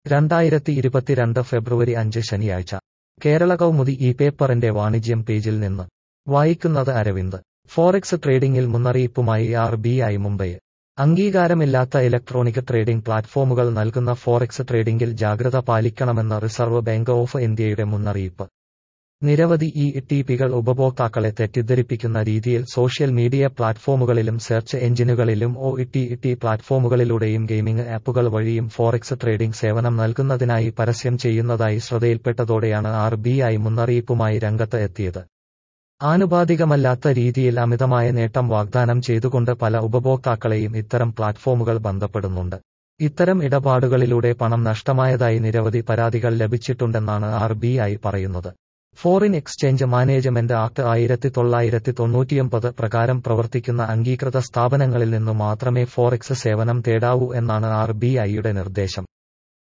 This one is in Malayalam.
രണ്ടായിരത്തി ഇരുപത്തിരണ്ട് ഫെബ്രുവരി അഞ്ച് ശനിയാഴ്ച കേരള കൗമുദി ഈ പേപ്പറിന്റെ വാണിജ്യം പേജിൽ നിന്ന് വായിക്കുന്നത് അരവിന്ദ് ഫോറക്സ് ട്രേഡിംഗിൽ മുന്നറിയിപ്പുമായി ആർ ബി ഐ മുംബൈ അംഗീകാരമില്ലാത്ത ഇലക്ട്രോണിക് ട്രേഡിംഗ് പ്ലാറ്റ്ഫോമുകൾ നൽകുന്ന ഫോറക്സ് ട്രേഡിംഗിൽ ജാഗ്രത പാലിക്കണമെന്ന് റിസർവ് ബാങ്ക് ഓഫ് ഇന്ത്യയുടെ മുന്നറിയിപ്പ് നിരവധി ഇ ടി പികൾ ഉപഭോക്താക്കളെ തെറ്റിദ്ധരിപ്പിക്കുന്ന രീതിയിൽ സോഷ്യൽ മീഡിയ പ്ലാറ്റ്ഫോമുകളിലും സെർച്ച് എഞ്ചിനുകളിലും ഒ ടി ടി പ്ലാറ്റ്ഫോമുകളിലൂടെയും ഗെയിമിംഗ് ആപ്പുകൾ വഴിയും ഫോറക്സ് ട്രേഡിംഗ് സേവനം നൽകുന്നതിനായി പരസ്യം ചെയ്യുന്നതായി ശ്രദ്ധയിൽപ്പെട്ടതോടെയാണ് ആർ ബി ഐ മുന്നറിയിപ്പുമായി രംഗത്ത് എത്തിയത് ആനുപാതികമല്ലാത്ത രീതിയിൽ അമിതമായ നേട്ടം വാഗ്ദാനം ചെയ്തുകൊണ്ട് പല ഉപഭോക്താക്കളെയും ഇത്തരം പ്ലാറ്റ്ഫോമുകൾ ബന്ധപ്പെടുന്നുണ്ട് ഇത്തരം ഇടപാടുകളിലൂടെ പണം നഷ്ടമായതായി നിരവധി പരാതികൾ ലഭിച്ചിട്ടുണ്ടെന്നാണ് ആർ ബി ഐ പറയുന്നത് ഫോറിൻ എക്സ്ചേഞ്ച് മാനേജ്മെന്റ് ആക്ട് ആയിരത്തി തൊള്ളായിരത്തി തൊണ്ണൂറ്റിയൊമ്പത് പ്രകാരം പ്രവർത്തിക്കുന്ന അംഗീകൃത സ്ഥാപനങ്ങളിൽ നിന്നു മാത്രമേ ഫോറക്സ് സേവനം തേടാവൂ എന്നാണ് ആർ ബി ഐയുടെ നിർദ്ദേശം